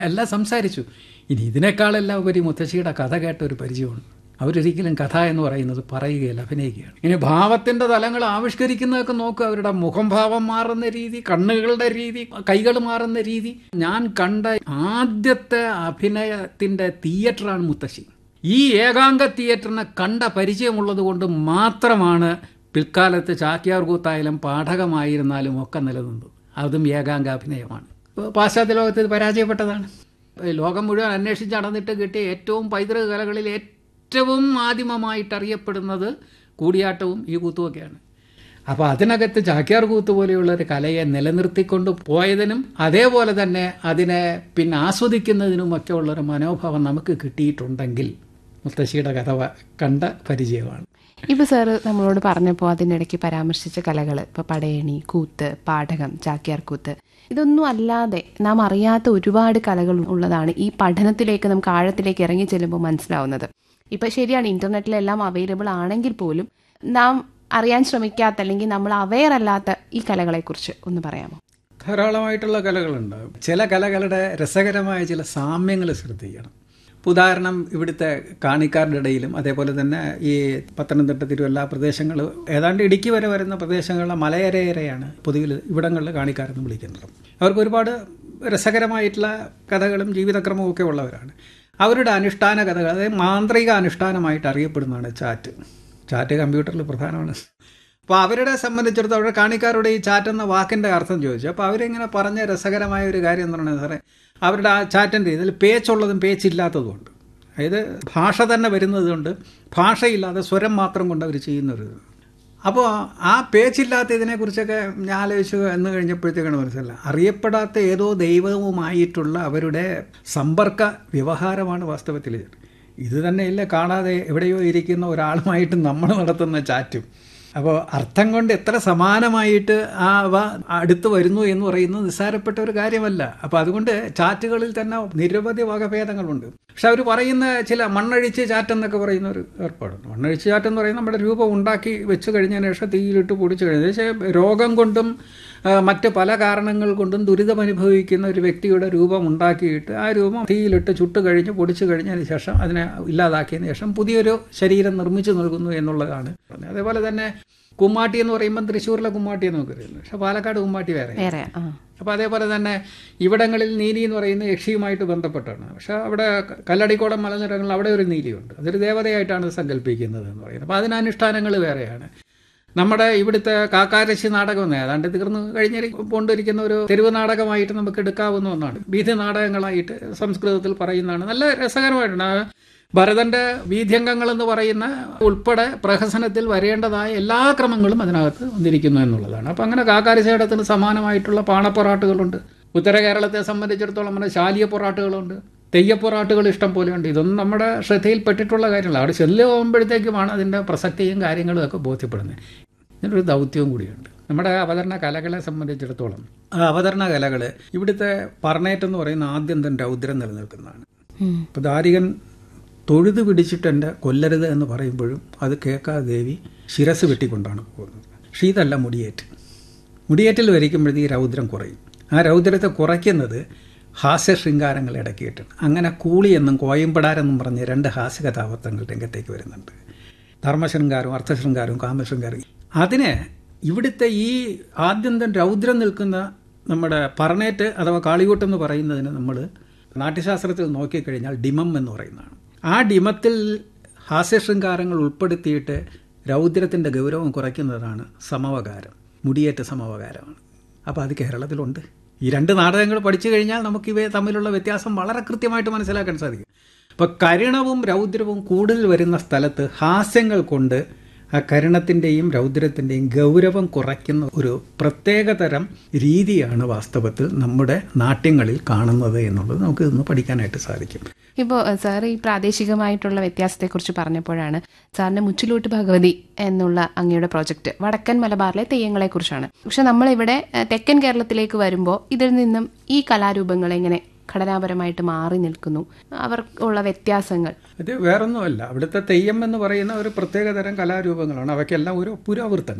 എല്ലാം സംസാരിച്ചു ഇനി ഇതിനേക്കാളെല്ലാം ഉപരി മുത്തശ്ശിയുടെ കഥ കേട്ട ഒരു പരിചയമുണ്ട് അവരൊരിക്കലും കഥ എന്ന് പറയുന്നത് പറയുകയല്ല അഭിനയിക്കുകയാണ് ഇനി ഭാവത്തിന്റെ തലങ്ങൾ ആവിഷ്കരിക്കുന്നതൊക്കെ നോക്കുക അവരുടെ മുഖം ഭാവം മാറുന്ന രീതി കണ്ണുകളുടെ രീതി കൈകൾ മാറുന്ന രീതി ഞാൻ കണ്ട ആദ്യത്തെ അഭിനയത്തിന്റെ തിയേറ്ററാണ് മുത്തശ്ശി ഈ ഏകാംഗ തിയേറ്ററിനെ കണ്ട പരിചയമുള്ളത് കൊണ്ട് മാത്രമാണ് പിൽക്കാലത്ത് ചാക്യാർ കൂത്തായാലും പാഠകമായിരുന്നാലും ഒക്കെ നിലനിന്നത് അതും ഏകാംഗ അഭിനയമാണ് പാശ്ചാത്യ ലോകത്ത് ഇത് പരാജയപ്പെട്ടതാണ് ലോകം മുഴുവൻ അന്വേഷിച്ച് നടന്നിട്ട് കിട്ടിയ ഏറ്റവും പൈതൃക കലകളിൽ ഏറ്റവും ആദിമമായിട്ട് അറിയപ്പെടുന്നത് കൂടിയാട്ടവും ഈ കൂത്തുമൊക്കെയാണ് അപ്പോൾ അതിനകത്ത് ചാക്യാർ കൂത്ത് പോലെയുള്ള ഒരു കലയെ നിലനിർത്തിക്കൊണ്ട് പോയതിനും അതേപോലെ തന്നെ അതിനെ പിന്നെ ആസ്വദിക്കുന്നതിനുമൊക്കെ ഉള്ളൊരു മനോഭാവം നമുക്ക് കിട്ടിയിട്ടുണ്ടെങ്കിൽ മുത്തശ്ശിയുടെ കഥ കണ്ട പരിചയമാണ് ഇപ്പൊ സാറ് നമ്മളോട് പറഞ്ഞപ്പോൾ അതിനിടയ്ക്ക് പരാമർശിച്ച കലകൾ ഇപ്പൊ പടയണി കൂത്ത് പാഠകം ചാക്യാർകൂത്ത് ഇതൊന്നും അല്ലാതെ നാം അറിയാത്ത ഒരുപാട് കലകൾ ഉള്ളതാണ് ഈ പഠനത്തിലേക്ക് നമുക്ക് ആഴത്തിലേക്ക് ഇറങ്ങി ചെല്ലുമ്പോൾ മനസ്സിലാവുന്നത് ഇപ്പൊ ശരിയാണ് ഇന്റർനെറ്റിലെല്ലാം അവൈലബിൾ ആണെങ്കിൽ പോലും നാം അറിയാൻ ശ്രമിക്കാത്ത അല്ലെങ്കിൽ നമ്മൾ അവെയർ അല്ലാത്ത ഈ കലകളെക്കുറിച്ച് ഒന്ന് പറയാമോ ധാരാളമായിട്ടുള്ള കലകളുണ്ട് ചില കലകളുടെ രസകരമായ ചില സാമ്യങ്ങൾ ശ്രദ്ധിക്കണം ഉദാഹരണം ഇവിടുത്തെ കാണിക്കാരുടെ ഇടയിലും അതേപോലെ തന്നെ ഈ പത്തനംതിട്ട തിരുവല്ല പ്രദേശങ്ങൾ ഏതാണ്ട് ഇടുക്കി വരെ വരുന്ന പ്രദേശങ്ങളിലെ മലയരയരെയാണ് പൊതുവിൽ ഇവിടങ്ങളിൽ കാണിക്കാരെന്ന് വിളിക്കുന്നത് അവർക്ക് ഒരുപാട് രസകരമായിട്ടുള്ള കഥകളും ജീവിതക്രമവും ഒക്കെ ഉള്ളവരാണ് അവരുടെ അനുഷ്ഠാന കഥകൾ അതായത് മാന്ത്രിക അനുഷ്ഠാനമായിട്ട് അറിയപ്പെടുന്നതാണ് ചാറ്റ് ചാറ്റ് കമ്പ്യൂട്ടറിൽ പ്രധാനമാണ് അപ്പോൾ അവരുടെ സംബന്ധിച്ചിടത്തോളം അവരുടെ കാണിക്കാരുടെ ഈ ചാറ്റ് എന്ന വാക്കിൻ്റെ അർത്ഥം ചോദിച്ചു അപ്പോൾ അവരിങ്ങനെ പറഞ്ഞ രസകരമായ ഒരു കാര്യം എന്ന് പറയുന്നത് സാറേ അവരുടെ ആ ചാറ്റിൻ്റെ ഇതിൽ പേച്ചുള്ളതും പേച്ചില്ലാത്തതുമുണ്ട് അതായത് ഭാഷ തന്നെ വരുന്നതുകൊണ്ട് ഭാഷയില്ലാതെ സ്വരം മാത്രം കൊണ്ട് അവർ ചെയ്യുന്നൊരു അപ്പോൾ ആ പേച്ചില്ലാത്ത ഇതിനെക്കുറിച്ചൊക്കെ ഞാൻ ആലോചിച്ചു എന്ന് കഴിഞ്ഞപ്പോഴത്തേക്കാണ് മനസ്സിലായത് അറിയപ്പെടാത്ത ഏതോ ദൈവവുമായിട്ടുള്ള അവരുടെ സമ്പർക്ക വ്യവഹാരമാണ് വാസ്തവത്തിൽ ഇത് തന്നെയില്ല കാണാതെ എവിടെയോ ഇരിക്കുന്ന ഒരാളുമായിട്ട് നമ്മൾ നടത്തുന്ന ചാറ്റും അപ്പോൾ അർത്ഥം കൊണ്ട് എത്ര സമാനമായിട്ട് ആ അവ അടുത്ത് വരുന്നു എന്ന് പറയുന്നത് നിസ്സാരപ്പെട്ട ഒരു കാര്യമല്ല അപ്പോൾ അതുകൊണ്ട് ചാറ്റുകളിൽ തന്നെ നിരവധി വകഭേദങ്ങളുണ്ട് പക്ഷെ അവർ പറയുന്ന ചില മണ്ണഴിച്ച് ചാറ്റ് എന്നൊക്കെ പറയുന്ന ഒരു ഏർപ്പാടുണ്ട് മണ്ണഴിച്ച് ചാറ്റ് എന്ന് പറയുന്നത് നമ്മുടെ രൂപം ഉണ്ടാക്കി വെച്ച് കഴിഞ്ഞതിന് ശേഷം തീയിലിട്ട് പൊടിച്ചു കഴിഞ്ഞത് പക്ഷേ രോഗം കൊണ്ടും മറ്റ് പല കാരണങ്ങൾ കൊണ്ടും ദുരിതം അനുഭവിക്കുന്ന ഒരു വ്യക്തിയുടെ രൂപം ഉണ്ടാക്കിയിട്ട് ആ രൂപം തീയിലിട്ട് ചുട്ട് കഴിഞ്ഞ് പൊടിച്ചു കഴിഞ്ഞതിന് ശേഷം അതിനെ ഇല്ലാതാക്കിയതിന് ശേഷം പുതിയൊരു ശരീരം നിർമ്മിച്ചു നൽകുന്നു എന്നുള്ളതാണ് അതേപോലെ തന്നെ കുമ്മാട്ടി എന്ന് പറയുമ്പോൾ തൃശ്ശൂരിലെ കുമ്മാട്ടി എന്ന് നമുക്കറിയുന്നത് പക്ഷെ പാലക്കാട് കുമ്മാട്ടി വേറെ വേറെ ആ അപ്പോൾ അതേപോലെ തന്നെ ഇവിടങ്ങളിൽ നീലി എന്ന് പറയുന്നത് യക്ഷിയുമായിട്ട് ബന്ധപ്പെട്ടാണ് പക്ഷേ അവിടെ കല്ലടിക്കോടം മലനിരങ്ങളിൽ അവിടെ ഒരു നീലിയുണ്ട് അതൊരു ദേവതയായിട്ടാണ് സങ്കല്പിക്കുന്നത് എന്ന് പറയുന്നത് അപ്പോൾ അതിന് അനുഷ്ഠാനങ്ങൾ വേറെയാണ് നമ്മുടെ ഇവിടുത്തെ കാക്കാരശി നാടകം എന്ന് ഏതാണ്ട് തീർന്നു കഴിഞ്ഞ കൊണ്ടിരിക്കുന്ന ഒരു തെരുവ് നാടകമായിട്ട് നമുക്ക് എടുക്കാവുന്ന ഒന്നാണ് വീഥി നാടകങ്ങളായിട്ട് സംസ്കൃതത്തിൽ പറയുന്നതാണ് നല്ല രസകരമായിട്ടാണ് ഭരതന്റെ വീഥ്യംഗങ്ങൾ എന്ന് പറയുന്ന ഉൾപ്പെടെ പ്രഹസനത്തിൽ വരേണ്ടതായ എല്ലാ ക്രമങ്ങളും അതിനകത്ത് വന്നിരിക്കുന്നു എന്നുള്ളതാണ് അപ്പം അങ്ങനെ കാക്കാരശേടത്തിന് സമാനമായിട്ടുള്ള പാണപ്പൊറാട്ടുകളുണ്ട് ഉത്തര കേരളത്തെ സംബന്ധിച്ചിടത്തോളം നമ്മുടെ ശാലിയ പൊറാട്ടുകളുണ്ട് തെയ്യപ്പൊറാട്ടുകൾ ഇഷ്ടം പോലെയുണ്ട് ഇതൊന്നും നമ്മുടെ ശ്രദ്ധയിൽപ്പെട്ടിട്ടുള്ള കാര്യങ്ങളാണ് അവിടെ ചെല്ലു പോകുമ്പോഴത്തേക്കുമാണ് അതിൻ്റെ പ്രസക്തിയും കാര്യങ്ങളും ഒക്കെ ബോധ്യപ്പെടുന്നത് ഇതിനൊരു ദൗത്യവും കൂടിയുണ്ട് നമ്മുടെ അവതരണ കലകളെ സംബന്ധിച്ചിടത്തോളം ആ അവതരണ കലകൾ ഇവിടുത്തെ പറണേറ്റ് എന്ന് പറയുന്ന ആദ്യം തന്നെ രൗദ്രം നിലനിൽക്കുന്നതാണ് ഇപ്പോൾ ദാരികൻ തൊഴുത് പിടിച്ചിട്ട് എൻ്റെ കൊല്ലരുത് എന്ന് പറയുമ്പോഴും അത് കേൾക്കാതെ ദേവി ശിരസ് വെട്ടിക്കൊണ്ടാണ് പോകുന്നത് പക്ഷേ ഇതല്ല മുടിയേറ്റ് മുടിയേറ്റിൽ വരിക്കുമ്പോഴത്തേക്ക് ഈ രൗദ്രം കുറയും ആ രൗദ്രത്തെ കുറയ്ക്കുന്നത് ഹാസ്യ ശൃംഗാരങ്ങൾ ഇടയ്ക്കിയിട്ടുണ്ട് അങ്ങനെ കൂളി എന്നും കോയമ്പടാരെന്നും പറഞ്ഞ് രണ്ട് ഹാസ്യ കഥാപാത്രങ്ങൾ രംഗത്തേക്ക് വരുന്നുണ്ട് ധർമ്മശൃംഗാരവും അർത്ഥശൃംഗാരവും കാമശൃംഗാരവും അതിന് ഇവിടുത്തെ ഈ ആദ്യന്തം രൗദ്രം നിൽക്കുന്ന നമ്മുടെ പറണേറ്റ് അഥവാ കാളികൂട്ടം എന്ന് പറയുന്നതിന് നമ്മൾ നാട്യശാസ്ത്രത്തിൽ നോക്കിക്കഴിഞ്ഞാൽ ഡിമം എന്ന് പറയുന്നതാണ് ആ ഡിമത്തിൽ ഹാസ്യശൃംഗാരങ്ങൾ ഉൾപ്പെടുത്തിയിട്ട് രൗദ്രത്തിൻ്റെ ഗൗരവം കുറയ്ക്കുന്നതാണ് സമവകാരം മുടിയേറ്റ സമവകാരമാണ് അപ്പോൾ അത് കേരളത്തിലുണ്ട് ഈ രണ്ട് നാടകങ്ങൾ പഠിച്ചു കഴിഞ്ഞാൽ നമുക്ക് ഇവയെ തമ്മിലുള്ള വ്യത്യാസം വളരെ കൃത്യമായിട്ട് മനസ്സിലാക്കാൻ സാധിക്കും അപ്പോൾ കരുണവും രൗദ്രവും കൂടുതൽ വരുന്ന സ്ഥലത്ത് ഹാസ്യങ്ങൾ കൊണ്ട് ആ കരുണത്തിൻ്റെയും രൗദ്രത്തിൻ്റെയും ഗൗരവം കുറയ്ക്കുന്ന ഒരു പ്രത്യേകതരം രീതിയാണ് വാസ്തവത്തിൽ നമ്മുടെ നാട്യങ്ങളിൽ കാണുന്നത് എന്നുള്ളത് നമുക്ക് ഇന്ന് പഠിക്കാനായിട്ട് സാധിക്കും ഇപ്പോൾ സാർ ഈ പ്രാദേശികമായിട്ടുള്ള വ്യത്യാസത്തെക്കുറിച്ച് പറഞ്ഞപ്പോഴാണ് സാറിന്റെ മുച്ചിലോട്ട് ഭഗവതി എന്നുള്ള അങ്ങയുടെ പ്രോജക്റ്റ് വടക്കൻ മലബാറിലെ തെയ്യങ്ങളെക്കുറിച്ചാണ് പക്ഷെ നമ്മളിവിടെ ഏഹ്, തെക്കൻ കേരളത്തിലേക്ക് വരുമ്പോൾ ഇതിൽ നിന്നും ഈ കലാരൂപങ്ങൾ എങ്ങനെ ഘടനാപരമായിട്ട് മാറി നിൽക്കുന്നു അവർക്കുള്ള വ്യത്യാസങ്ങൾ ഇത് വേറൊന്നുമല്ല അവിടുത്തെ തെയ്യം എന്ന് പറയുന്ന ഒരു പ്രത്യേകതരം കലാരൂപങ്ങളാണ് അവയ്ക്കെല്ലാം ഒരു പുരാവൃത്തങ്ങളുണ്ട്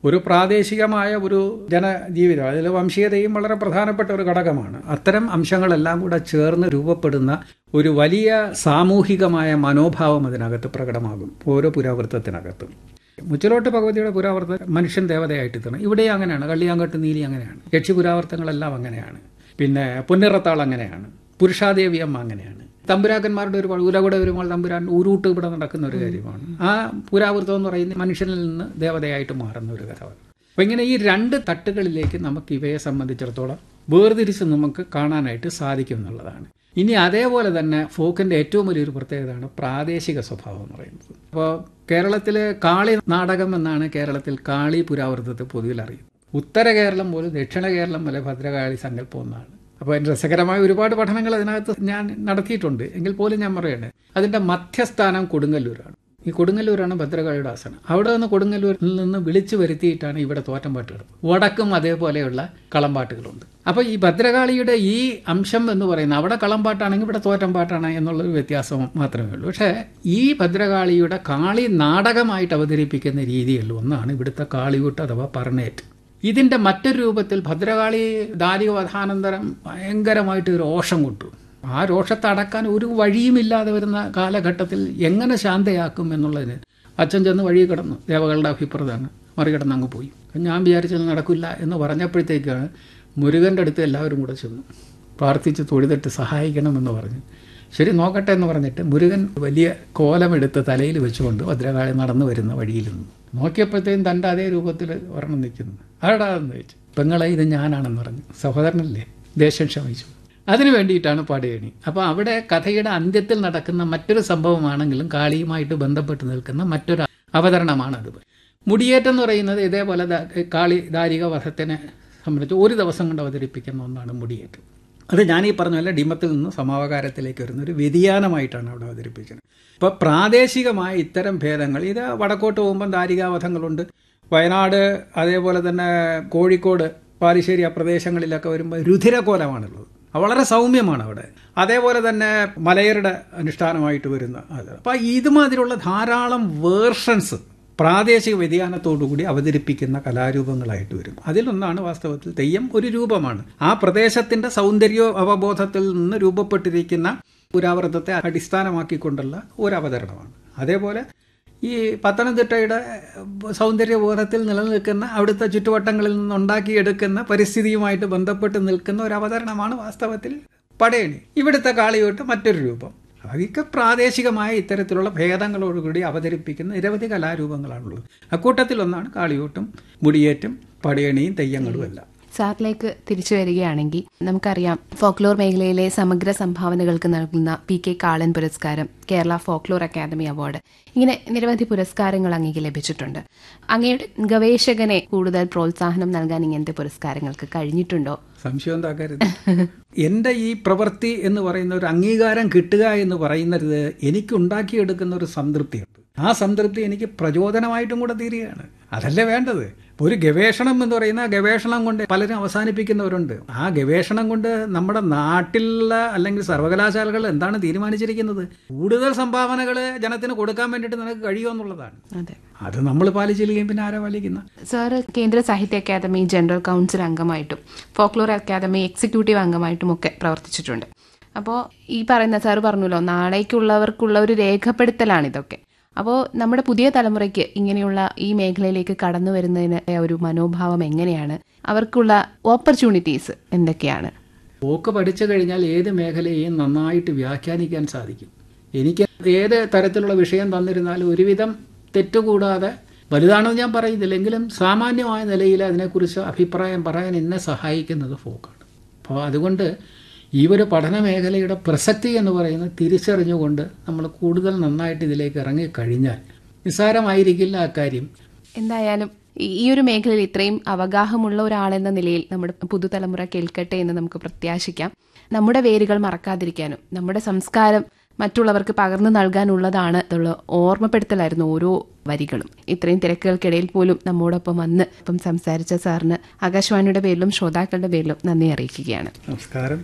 ഒരു പ്രാദേശികമായ ഒരു ജനജീവിതം അതിൽ വംശീയതയും വളരെ പ്രധാനപ്പെട്ട ഒരു ഘടകമാണ് അത്തരം അംശങ്ങളെല്ലാം കൂടെ ചേർന്ന് രൂപപ്പെടുന്ന ഒരു വലിയ സാമൂഹികമായ മനോഭാവം അതിനകത്ത് പ്രകടമാകും ഓരോ പുരാവൃത്തത്തിനകത്തും മുച്ചിലോട്ട് ഭഗവതിയുടെ പുരാവർത്തനം മനുഷ്യൻ ദേവതയായിട്ട് തീർന്നു ഇവിടെ അങ്ങനെയാണ് കള്ളിയാങ്കട്ട് നീലി അങ്ങനെയാണ് യക്ഷി പുരാവർത്തനങ്ങളെല്ലാം അങ്ങനെയാണ് പിന്നെ പൊന്നിറത്താൾ അങ്ങനെയാണ് പുരുഷാദേവി അമ്മ അങ്ങനെയാണ് തമ്പുരാക്കന്മാരുടെ ഒരു ഉലകുടെ വരുമ്പോൾ തമ്പുരാൻ ഉരുട്ട് ഇവിടെ നടക്കുന്ന ഒരു കാര്യമാണ് ആ പുരാവൃത്തം എന്ന് പറയുന്നത് മനുഷ്യനിൽ നിന്ന് ദേവതയായിട്ട് മാറുന്ന ഒരു കഥ അപ്പോൾ ഇങ്ങനെ ഈ രണ്ട് തട്ടുകളിലേക്ക് നമുക്ക് ഇവയെ സംബന്ധിച്ചിടത്തോളം വേർതിരിച്ച് നമുക്ക് കാണാനായിട്ട് സാധിക്കും എന്നുള്ളതാണ് ഇനി അതേപോലെ തന്നെ ഫോക്കിൻ്റെ ഏറ്റവും വലിയൊരു പ്രത്യേകതയാണ് പ്രാദേശിക സ്വഭാവം എന്ന് പറയുന്നത് അപ്പോൾ കേരളത്തിൽ കാളി നാടകം എന്നാണ് കേരളത്തിൽ കാളി പുരാവൃത്തത്തെ പൊതുവിൽ അറിയുന്നത് ഉത്തര കേരളം പോലും ദക്ഷിണ കേരളം വരെ ഭദ്രകാളി സങ്കല്പം എന്നാണ് അപ്പോൾ അതിൻ്റെ രസകരമായ ഒരുപാട് പഠനങ്ങൾ അതിനകത്ത് ഞാൻ നടത്തിയിട്ടുണ്ട് എങ്കിൽ പോലും ഞാൻ പറയണേ അതിൻ്റെ മധ്യസ്ഥാനം കൊടുങ്ങല്ലൂരാണ് ഈ കൊടുങ്ങല്ലൂരാണ് ഭദ്രകാളിയുടെ ആസനം അവിടെ നിന്ന് കൊടുങ്ങല്ലൂരിൽ നിന്ന് വിളിച്ചു വരുത്തിയിട്ടാണ് ഇവിടെ തോറ്റംപാട്ടുകൾ വടക്കും അതേപോലെയുള്ള കളമ്പാട്ടുകളുണ്ട് അപ്പോൾ ഈ ഭദ്രകാളിയുടെ ഈ അംശം എന്ന് പറയുന്നത് അവിടെ കളമ്പാട്ടാണെങ്കിൽ ഇവിടെ തോറ്റംപാട്ടാണ് എന്നുള്ളൊരു വ്യത്യാസം മാത്രമേ ഉള്ളൂ പക്ഷേ ഈ ഭദ്രകാളിയുടെ കാളി നാടകമായിട്ട് അവതരിപ്പിക്കുന്ന രീതിയിൽ ഒന്നാണ് ഇവിടുത്തെ കാളിയൂട്ട് അഥവാ പറണേറ്റ് ഇതിൻ്റെ മറ്റൊരു രൂപത്തിൽ ഭദ്രകാളി ദാരികവധാനന്തരം ഭയങ്കരമായിട്ട് രോഷം കൊണ്ടു ആ രോഷത്തെ അടക്കാൻ ഒരു വഴിയുമില്ലാതെ വരുന്ന കാലഘട്ടത്തിൽ എങ്ങനെ ശാന്തയാക്കും എന്നുള്ളതിന് അച്ഛൻ ചെന്ന് വഴി കിടന്നു ദേവകളുടെ അഭിപ്രതാണ് മറികടന്ന് അങ്ങ് പോയി ഞാൻ വിചാരിച്ചത് നടക്കില്ല എന്ന് പറഞ്ഞപ്പോഴത്തേക്കാണ് മുരുകൻ്റെ അടുത്ത് എല്ലാവരും കൂടെ ചെന്നു പ്രാർത്ഥിച്ച് തൊഴുതിട്ട് സഹായിക്കണമെന്ന് പറഞ്ഞു ശരി നോക്കട്ടെ എന്ന് പറഞ്ഞിട്ട് മുരുകൻ വലിയ കോലമെടുത്ത് തലയിൽ വെച്ചുകൊണ്ട് ഭദ്രകാളി നടന്നു വരുന്ന വഴിയിൽ നിന്നു നോക്കിയപ്പോഴത്തേക്കും തൻ്റെ അതേ രൂപത്തിൽ ഒരെണ്ണം നിൽക്കുന്നു ആടാന്ന് ചോദിച്ചു പെങ്ങളെ ഇത് ഞാനാണെന്ന് പറഞ്ഞു സഹോദരനല്ലേ ദേഷ്യം ക്ഷമിച്ചു അതിനു വേണ്ടിയിട്ടാണ് പടയണി അപ്പോൾ അവിടെ കഥയുടെ അന്ത്യത്തിൽ നടക്കുന്ന മറ്റൊരു സംഭവമാണെങ്കിലും കാളിയുമായിട്ട് ബന്ധപ്പെട്ട് നിൽക്കുന്ന മറ്റൊരു അവതരണമാണത് മുടിയേറ്റം എന്ന് പറയുന്നത് ഇതേപോലെ കാളി ദാരിക വധത്തിനെ സംബന്ധിച്ച് ഒരു ദിവസം കൊണ്ട് അവതരിപ്പിക്കുന്ന ഒന്നാണ് മുടിയേറ്റം അത് ഞാൻ ഈ പറഞ്ഞ പോലെ ഡിമത്തിൽ നിന്ന് സമാവകാരത്തിലേക്ക് വരുന്ന ഒരു വ്യതിയാനമായിട്ടാണ് അവിടെ അവതരിപ്പിച്ചത് ഇപ്പോൾ പ്രാദേശികമായ ഇത്തരം ഭേദങ്ങൾ ഇത് വടക്കോട്ട് പോകുമ്പം ദാരികാവധങ്ങളുണ്ട് വയനാട് അതേപോലെ തന്നെ കോഴിക്കോട് പാലിശ്ശേരി ആ പ്രദേശങ്ങളിലൊക്കെ വരുമ്പോൾ രുധിരകോലമാണുള്ളത് വളരെ സൗമ്യമാണ് അവിടെ അതേപോലെ തന്നെ മലയരുടെ അനുഷ്ഠാനമായിട്ട് വരുന്ന അത് അപ്പം ഇതുമാതിരിയുള്ള ധാരാളം വേർഷൻസ് പ്രാദേശിക വ്യതിയാനത്തോടുകൂടി അവതരിപ്പിക്കുന്ന കലാരൂപങ്ങളായിട്ട് വരും അതിലൊന്നാണ് വാസ്തവത്തിൽ തെയ്യം ഒരു രൂപമാണ് ആ പ്രദേശത്തിന്റെ സൗന്ദര്യ അവബോധത്തിൽ നിന്ന് രൂപപ്പെട്ടിരിക്കുന്ന പുരാവൃത്തത്തെ അടിസ്ഥാനമാക്കിക്കൊണ്ടുള്ള ഒരു അവതരണമാണ് അതേപോലെ ഈ പത്തനംതിട്ടയുടെ സൗന്ദര്യബോധത്തിൽ നിലനിൽക്കുന്ന അവിടുത്തെ ചുറ്റുവട്ടങ്ങളിൽ നിന്നുണ്ടാക്കിയെടുക്കുന്ന പരിസ്ഥിതിയുമായിട്ട് ബന്ധപ്പെട്ട് നിൽക്കുന്ന ഒരു അവതരണമാണ് വാസ്തവത്തിൽ പടയണി ഇവിടുത്തെ കാളിയോട്ട് മറ്റൊരു രൂപം അതൊക്കെ പ്രാദേശികമായ ഇത്തരത്തിലുള്ള ഭേദങ്ങളോടുകൂടി അവതരിപ്പിക്കുന്ന നിരവധി കലാരൂപങ്ങളാണുള്ളത് അക്കൂട്ടത്തിൽ ഒന്നാണ് കാളിയോട്ടും മുടിയേറ്റും പടയണിയും തെയ്യങ്ങളും എല്ലാം സാറിലേക്ക് തിരിച്ചു വരികയാണെങ്കിൽ നമുക്കറിയാം ഫോക്ലോർ മേഖലയിലെ സമഗ്ര സംഭാവനകൾക്ക് നൽകുന്ന പി കെ കാളൻ പുരസ്കാരം കേരള ഫോക്ലോർ അക്കാദമി അവാർഡ് ഇങ്ങനെ നിരവധി പുരസ്കാരങ്ങൾ അങ്ങേക്ക് ലഭിച്ചിട്ടുണ്ട് അങ്ങയുടെ ഗവേഷകനെ കൂടുതൽ പ്രോത്സാഹനം നൽകാൻ ഇങ്ങനത്തെ പുരസ്കാരങ്ങൾക്ക് കഴിഞ്ഞിട്ടുണ്ടോ സംശയം എന്താക്കരുത് എൻ്റെ ഈ പ്രവൃത്തി എന്ന് പറയുന്ന ഒരു അംഗീകാരം കിട്ടുക എന്ന് പറയുന്നത് എനിക്കുണ്ടാക്കിയെടുക്കുന്ന ഒരു സംതൃപ്തിയുണ്ട് ആ സംതൃപ്തി എനിക്ക് പ്രചോദനമായിട്ടും കൂടെ തീരുകയാണ് അതല്ലേ വേണ്ടത് ഒരു ഗവേഷണം എന്ന് പറയുന്ന ഗവേഷണം കൊണ്ട് പലരും അവസാനിപ്പിക്കുന്നവരുണ്ട് ആ ഗവേഷണം കൊണ്ട് നമ്മുടെ നാട്ടിലുള്ള അല്ലെങ്കിൽ സർവകലാശാലകൾ എന്താണ് തീരുമാനിച്ചിരിക്കുന്നത് കൂടുതൽ സംഭാവനകൾ ജനത്തിന് കൊടുക്കാൻ വേണ്ടിയിട്ട് നിനക്ക് കഴിയുമെന്നുള്ളതാണ് അതെ അത് നമ്മൾ പാലിച്ചില്ലെങ്കിൽ പിന്നെ ആരാ പാലിക്കുന്ന sir Kendra Sahitya Akademi general council അംഗമായിട്ടും ഫോക്ലോർ അക്കാദമി എക്സിക്യൂട്ടീവ് അംഗമായിട്ടും ഒക്കെ പ്രവർത്തിച്ചിട്ടുണ്ട് അപ്പോൾ ഈ പറയുന്ന സാറ് പറഞ്ഞല്ലോ നാളേക്കുള്ളവർക്കുള്ള ഒരു രേഖപ്പെടുത്തലാണ് ഇതൊക്കെ അപ്പോൾ നമ്മുടെ പുതിയ തലമുറയ്ക്ക് ഇങ്ങനെയുള്ള ഈ മേഖലയിലേക്ക് കടന്നു വരുന്നതിന് ഒരു മനോഭാവം എങ്ങനെയാണ് അവർക്കുള്ള ഓപ്പർച്യൂണിറ്റീസ് എന്തൊക്കെയാണ് പോക്ക് പഠിച്ചു കഴിഞ്ഞാൽ ഏത് മേഖലയെയും നന്നായിട്ട് വ്യാഖ്യാനിക്കാൻ സാധിക്കും എനിക്ക് ഏത് തരത്തിലുള്ള വിഷയം തന്നിരുന്നാലും ഒരുവിധം തെറ്റുകൂടാതെ വലുതാണെന്ന് ഞാൻ പറയുന്നില്ല എങ്കിലും സാമാന്യമായ നിലയിൽ അതിനെക്കുറിച്ച് അഭിപ്രായം പറയാൻ എന്നെ സഹായിക്കുന്നത് ഫോക്കാണ് അപ്പോൾ അതുകൊണ്ട് ഈ ഒരു പഠന മേഖലയുടെ പ്രസക്തി എന്ന് പറയുന്നത് തിരിച്ചറിഞ്ഞുകൊണ്ട് നമ്മൾ കൂടുതൽ നന്നായിട്ട് ഇതിലേക്ക് ഇറങ്ങിക്കഴിഞ്ഞാൽ നിസ്സാരമായിരിക്കില്ല അക്കാര്യം എന്തായാലും ഈ ഒരു മേഖലയിൽ ഇത്രയും അവഗാഹമുള്ള ഒരാളെന്ന നിലയിൽ നമ്മുടെ പുതുതലമുറ കേൾക്കട്ടെ എന്ന് നമുക്ക് പ്രത്യാശിക്കാം നമ്മുടെ വേരുകൾ മറക്കാതിരിക്കാനും നമ്മുടെ സംസ്കാരം മറ്റുള്ളവർക്ക് പകർന്നു നൽകാനുള്ളതാണ് എന്നുള്ള ഓർമ്മപ്പെടുത്തലായിരുന്നു ഓരോ വരികളും ഇത്രയും തിരക്കുകൾക്കിടയിൽ പോലും നമ്മോടൊപ്പം വന്ന് ഇപ്പം സംസാരിച്ച സാറിന് ആകാശവാണിയുടെ പേരിലും ശ്രോതാക്കളുടെ പേരിലും നന്ദി അറിയിക്കുകയാണ് നമസ്കാരം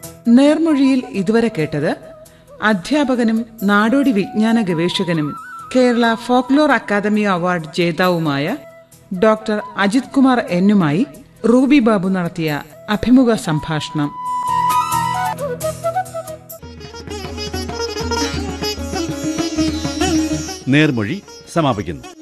നേർമൊഴിയിൽ ഇതുവരെ കേട്ടത് അധ്യാപകനും നാടോടി വിജ്ഞാന ഗവേഷകനും കേരള ഫോക്ലോർ അക്കാദമി അവാർഡ് ജേതാവുമായ ഡോക്ടർ അജിത് കുമാർ എന്നുമായി റൂബി ബാബു നടത്തിയ അഭിമുഖ സംഭാഷണം നേർമൊഴി സമാപിക്കുന്നു